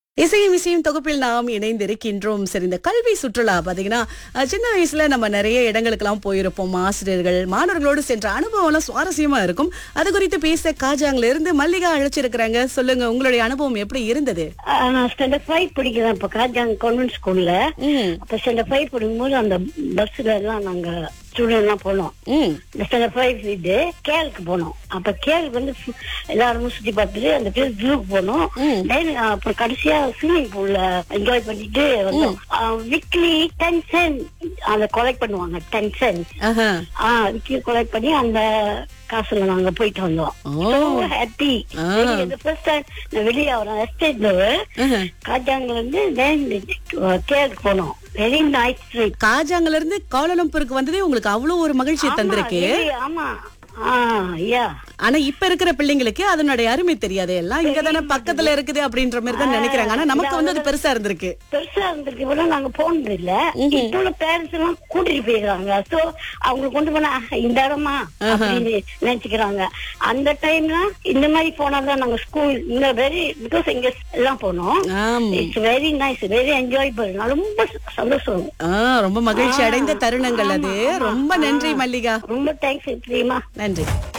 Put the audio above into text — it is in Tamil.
இசையும் இசையும் தொகுப்பில் நாம் இணைந்திருக்கின்றோம் சரி இந்த கல்வி சுற்றுலா பாத்தீங்கன்னா அஹ், சின்ன வயசுல நம்ம நிறைய இடங்களுக்கெல்லாம் போயிருப்போம் ஆசிரியர்கள் மாணவர்களோடு சென்ற அனுபவம்லாம் சுவாரஸ்யமா இருக்கும் அது குறித்து பேச காஜாங்ல இருந்து மல்லிகா அழைச்சிருக்கிறாங்க சொல்லுங்க உங்களுடைய அனுபவம் எப்படி இருந்தது ஆஹ் நான் ஸ்டாண்டர்ட் ஃபைவ் படிக்கிறேன் இப்ப காஜாங் கான்வென்ட் ஸ்கூல்ல ம் அப்ப ஸ்டாண்டர்ட் ஃபைவ் படிக்கும்போது அந்த பஸ்ல எல்லாம் நாங்க ஸ்டூடெண்ட் எல்லாம் போனோம் ம் இந்த ஸ்டாண்டர்ட் ஃபைவ் இது கேலுக்கு போனோம் அப்ப கேலுக்கு வந்து ஃபு- எல்லாரும் சுத்தி பார்த்துட்டு அந்த பேர் ஜூக்கு போனோம் ம். தென் அப்புறம் கடைசியா ஸ்விம்மிங் பூல்ல என்ஜாய் பண்ணிட்டு வந்தோம் வீக்லி டென் சென்ட் அதை கொலெக்ட் பண்ணுவாங்க டென் சென்ட் ஆஹா ஆஹ் வீக்லி கொலெக்ட் பண்ணி அந்த காசுல நாங்க போயிட்டு வந்தோம் ஓ ஹாப்பி ஆ. ஃபர்ஸ்ட் டைம் நான் வெளியே வரேன் எஸ்டேட்ல ஆஹா. காஜாங்ல இருந்து தென் கேலுக்கு போனோம் வெரி நைஸ் ட்ரிப் காஜாங்ல இருந்து கோலாலம்பூருக்கு வந்ததே உங்களுக்கு அவ்வளவு ஒரு மகிழ்ச்சியை தந்திருக்கு ஆமா ஆ யா ஆனா இப்ப இருக்கிற பிள்ளைங்களுக்கு அதனுடைய அருமை தெரியாது எல்லாம் இங்க தானே பக்கத்துல இருக்குது அப்படின்ற மாதிரி தான் நினைக்கிறாங்க ஆனா நமக்கு வந்து அது பெருசா இருந்திருக்கு பெருசா இருந்திருக்கு கூட நாங்க போனது இல்ல இப்போ உள்ள பேரண்ட்ஸ் எல்லாம் கூட்டிட்டு போயிருக்காங்க சோ அவங்க கொண்டு போனா "ஆஹ், இந்த இடமா அப்படின்னு நினைச்சுக்கிறாங்க அந்த டைம்ல இந்த மாதிரி போனாதான் நாங்க ஸ்கூல் இந்த வெரி பிகாஸ் இங்க எல்லாம் போனோம் ஆமா it's very nice very enjoyable நான் ரொம்ப சந்தோஷம் ஆ, ரொம்ப மகிழ்ச்சி அடைந்த தருணங்கள் அது ரொம்ப நன்றி மல்லிகா ரொம்ப தேங்க்ஸ் பிரியமா நன்றி